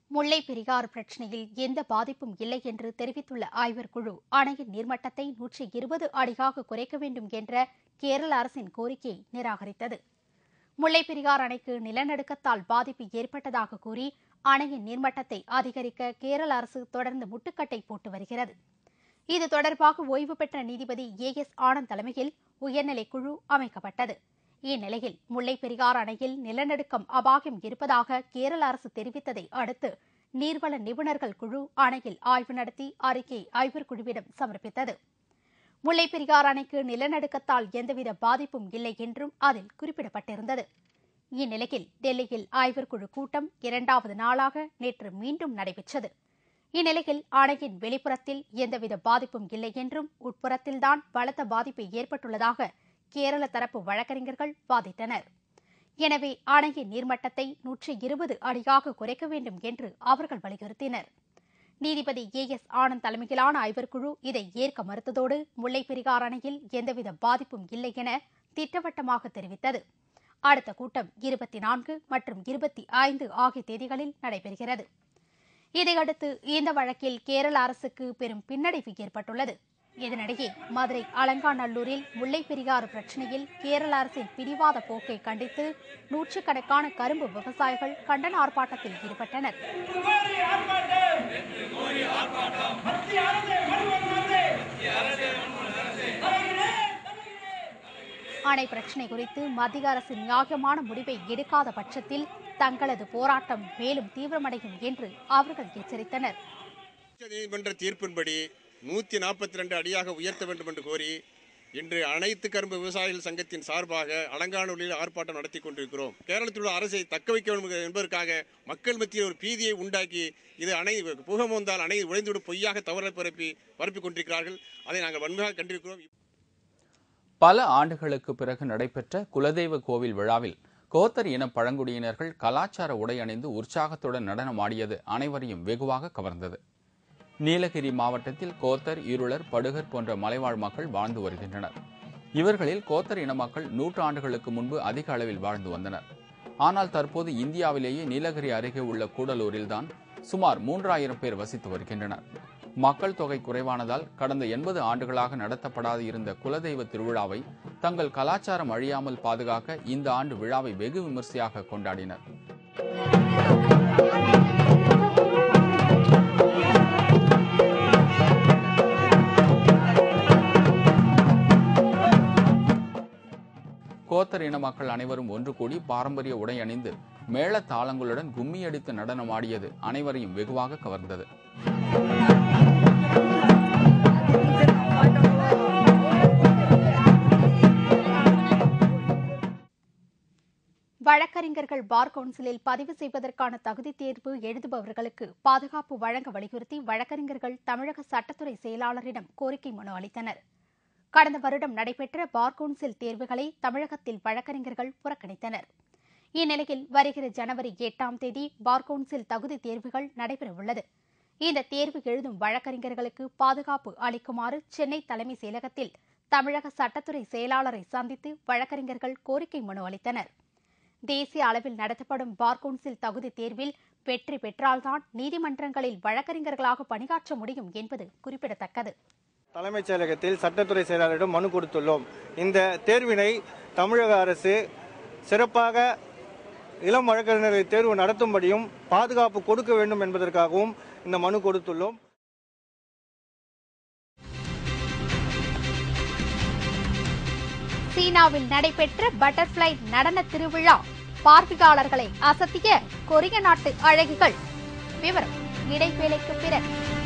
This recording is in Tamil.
முல்லை பெரியாறு பிரச்சினையில் எந்த பாதிப்பும் இல்லை என்று தெரிவித்துள்ள ஆய்வர் குழு அணையின் நீர்மட்டத்தை நூற்றி இருபது அடியாக குறைக்க வேண்டும் என்ற கேரள அரசின் கோரிக்கையை நிராகரித்தது முல்லை பெரியாறு அணைக்கு நிலநடுக்கத்தால் பாதிப்பு ஏற்பட்டதாக கூறி அணையின் நீர்மட்டத்தை அதிகரிக்க கேரள அரசு தொடர்ந்து முட்டுக்கட்டை போட்டு வருகிறது இது தொடர்பாக ஓய்வு பெற்ற நீதிபதி ஏ எஸ் ஆனந்த் தலைமையில் உயர்நிலைக் குழு அமைக்கப்பட்டது இந்நிலையில் முல்லை பெரியாறு அணையில் நிலநடுக்கம் அபாயம் இருப்பதாக கேரள அரசு தெரிவித்ததை அடுத்து நீர்வள நிபுணர்கள் குழு அணையில் ஆய்வு நடத்தி அறிக்கையை ஆய்வர் குழுவிடம் சமர்ப்பித்தது முல்லை பெரியாறு அணைக்கு நிலநடுக்கத்தால் எந்தவித பாதிப்பும் இல்லை என்றும் அதில் குறிப்பிடப்பட்டிருந்தது இந்நிலையில் டெல்லியில் ஆய்வர் குழு கூட்டம் இரண்டாவது நாளாக நேற்று மீண்டும் நடைபெற்றது இந்நிலையில் அணையின் வெளிப்புறத்தில் எந்தவித பாதிப்பும் இல்லை என்றும் உட்புறத்தில்தான் பலத்த பாதிப்பு ஏற்பட்டுள்ளதாக கேரள தரப்பு வழக்கறிஞர்கள் வாதிட்டனர் எனவே அணையின் நீர்மட்டத்தை நூற்றி இருபது அடியாக குறைக்க வேண்டும் என்று அவர்கள் வலியுறுத்தினர் நீதிபதி ஏ எஸ் ஆனந்த் தலைமையிலான ஆய்வர்குழு இதை ஏற்க மறுத்ததோடு முல்லை பெரியாறு அணையில் எந்தவித பாதிப்பும் இல்லை என திட்டவட்டமாக தெரிவித்தது அடுத்த கூட்டம் இருபத்தி நான்கு மற்றும் இருபத்தி ஐந்து ஆகிய தேதிகளில் நடைபெறுகிறது இதையடுத்து இந்த வழக்கில் கேரள அரசுக்கு பெரும் பின்னடைவு ஏற்பட்டுள்ளது இதனிடையே மதுரை அலங்காநல்லூரில் முல்லை பெரியாறு பிரச்சினையில் கேரள அரசின் பிடிவாத போக்கை கண்டித்து நூற்றுக்கணக்கான கரும்பு விவசாயிகள் கண்டன ஆர்ப்பாட்டத்தில் ஈடுபட்டனர் அணை பிரச்சினை குறித்து மத்திய அரசு நியாயமான முடிவை எடுக்காத பட்சத்தில் தங்களது போராட்டம் மேலும் தீவிரமடையும் என்று அவர்கள் எச்சரித்தனர் நீதிமன்ற தீர்ப்பின்படி நூற்றி நாற்பத்தி ரெண்டு அடியாக உயர்த்த வேண்டும் என்று கோரி இன்று அனைத்து கரும்பு விவசாயிகள் சங்கத்தின் சார்பாக அலங்காநல்லூரில் ஆர்ப்பாட்டம் நடத்தி கொண்டிருக்கிறோம் கேரளத்தில் உள்ள அரசை தக்க வைக்க வேண்டும் என்பதற்காக மக்கள் மத்தியில் ஒரு பீதியை உண்டாக்கி இது அணை புகம் வந்தால் அணை உடைந்துவிடும் பொய்யாக தவறை பரப்பி பரப்பிக் கொண்டிருக்கிறார்கள் அதை நாங்கள் வன்மையாக கண்டிருக்கிறோம் பல ஆண்டுகளுக்கு பிறகு நடைபெற்ற குலதெய்வ கோவில் விழாவில் கோத்தர் இன பழங்குடியினர்கள் கலாச்சார உடை அணிந்து உற்சாகத்துடன் நடனமாடியது அனைவரையும் வெகுவாக கவர்ந்தது நீலகிரி மாவட்டத்தில் கோத்தர் இருளர் படுகர் போன்ற மலைவாழ் மக்கள் வாழ்ந்து வருகின்றனர் இவர்களில் கோத்தர் இன மக்கள் நூற்று ஆண்டுகளுக்கு முன்பு அதிக அளவில் வாழ்ந்து வந்தனர் ஆனால் தற்போது இந்தியாவிலேயே நீலகிரி அருகே உள்ள கூடலூரில்தான் சுமார் மூன்றாயிரம் பேர் வசித்து வருகின்றனர் மக்கள் தொகை குறைவானதால் கடந்த எண்பது ஆண்டுகளாக நடத்தப்படாது இருந்த குலதெய்வ திருவிழாவை தங்கள் கலாச்சாரம் அழியாமல் பாதுகாக்க இந்த ஆண்டு விழாவை வெகு விமர்சையாக கொண்டாடினர் கோத்தர் இன மக்கள் அனைவரும் ஒன்று கூடி பாரம்பரிய உடை அணிந்து மேள தாளங்களுடன் கும்மி அடித்து நடனமாடியது அனைவரையும் வெகுவாக கவர்ந்தது வழக்கறிஞர்கள் பார் கவுன்சிலில் பதிவு செய்வதற்கான தகுதி தேர்வு எழுதுபவர்களுக்கு பாதுகாப்பு வழங்க வலியுறுத்தி வழக்கறிஞர்கள் தமிழக சட்டத்துறை செயலாளரிடம் கோரிக்கை மனு அளித்தனர் கடந்த வருடம் நடைபெற்ற பார் கவுன்சில் தேர்வுகளை தமிழகத்தில் வழக்கறிஞர்கள் புறக்கணித்தனர் இந்நிலையில் வருகிற ஜனவரி எட்டாம் தேதி பார் கவுன்சில் தகுதி தேர்வுகள் நடைபெறவுள்ளது இந்த தேர்வு எழுதும் வழக்கறிஞர்களுக்கு பாதுகாப்பு அளிக்குமாறு சென்னை தலைமை செயலகத்தில் தமிழக சட்டத்துறை செயலாளரை சந்தித்து வழக்கறிஞர்கள் கோரிக்கை மனு அளித்தனர் தேசிய அளவில் நடத்தப்படும் பார் கவுன்சில் தகுதி தேர்வில் வெற்றி பெற்றால்தான் நீதிமன்றங்களில் வழக்கறிஞர்களாக பணியாற்ற முடியும் என்பது குறிப்பிடத்தக்கது தலைமைச் செயலகத்தில் சட்டத்துறை செயலாளரிடம் மனு கொடுத்துள்ளோம் இந்த தேர்வினை தமிழக அரசு சிறப்பாக இளம் வழக்கறிஞர்களை தேர்வு நடத்தும்படியும் பாதுகாப்பு கொடுக்க வேண்டும் என்பதற்காகவும் இந்த மனு கொடுத்துள்ளோம் சீனாவில் நடைபெற்ற பட்டர்ஃப்ளை நடன திருவிழா பார்வையாளர்களை அசத்திய கொரிய நாட்டு அழகிகள் விவரம் இடைவேளைக்கு பிறகு